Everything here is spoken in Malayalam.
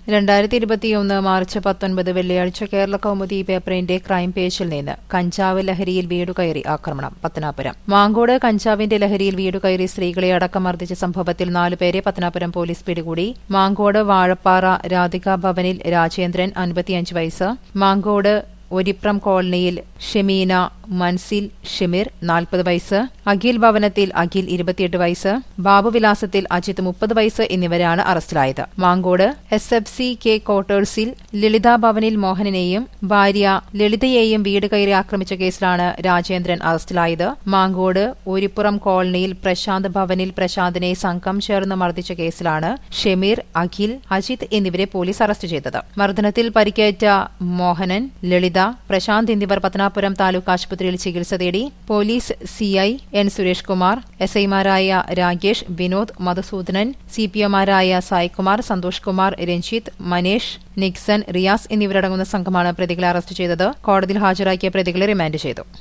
രണ്ടായിരത്തി ഇരുപത്തിയൊന്ന് മാർച്ച് പത്തൊൻപത് വെള്ളിയാഴ്ച കേരള കൗമുദി പേപ്പറിന്റെ ക്രൈം പേജിൽ നിന്ന് കഞ്ചാവ് ലഹരിയിൽ വീടുകയറി ആക്രമണം പത്തനാപുരം മാങ്കോട് കഞ്ചാവിന്റെ ലഹരിയിൽ വീടുകയറി സ്ത്രീകളെ അടക്കം മർദ്ദിച്ച സംഭവത്തിൽ നാലുപേരെ പത്തനാപുരം പോലീസ് പിടികൂടി മാങ്കോട് വാഴപ്പാറ രാധിക ഭവനിൽ രാജേന്ദ്രൻ അൻപത്തിയഞ്ച് വയസ്സ് മാങ്കോട് ഒരിപ്രം കോളനിയിൽ ഷെമീന മൻസിൽ ഷെമിർ നാൽപ്പത് വയസ്സ് അഖിൽ ഭവനത്തിൽ അഖിൽ ഇരുപത്തിയെട്ട് വയസ്സ് ബാബുവിലാസത്തിൽ അജിത് മുപ്പത് വയസ്സ് എന്നിവരാണ് അറസ്റ്റിലായത് Mankode S F C K ക്വാർട്ടേഴ്സിൽ ലളിത ഭവനിൽ മോഹനനെയും ഭാര്യ ലളിതയെയും വീട് കയറി ആക്രമിച്ച കേസിലാണ് രാജേന്ദ്രൻ അറസ്റ്റിലായത് മാങ്കോട് ഒരിപ്പുറം കോളനിയിൽ പ്രശാന്ത് ഭവനിൽ പ്രശാന്തിനെ സംഘം ചേർന്ന് മർദ്ദിച്ച കേസിലാണ് ഷെമീർ അഖിൽ അജിത് എന്നിവരെ പോലീസ് അറസ്റ്റ് ചെയ്തത് മർദ്ദനത്തിൽ പരിക്കേറ്റ മോഹനൻ ലളിത പ്രശാന്ത് എന്നിവർ പത്തനാപുരം താലൂക്ക് ആശുപത്രിയിൽ ചികിത്സ തേടി police CI N Suresh Kumar S ഐമാരായ രാകേഷ് വിനോദ് മധുസൂദനൻ സി പി ഒമാരായ സായ്കുമാർ സന്തോഷ് കുമാർ രഞ്ജിത്ത് മനേഷ് നിക്സൺ റിയാസ് എന്നിവരടങ്ങുന്ന സംഘമാണ് പ്രതികളെ അറസ്റ്റ് ചെയ്തത് കോടതിയിൽ ഹാജരാക്കിയ പ്രതികളെ റിമാൻഡ് ചെയ്തു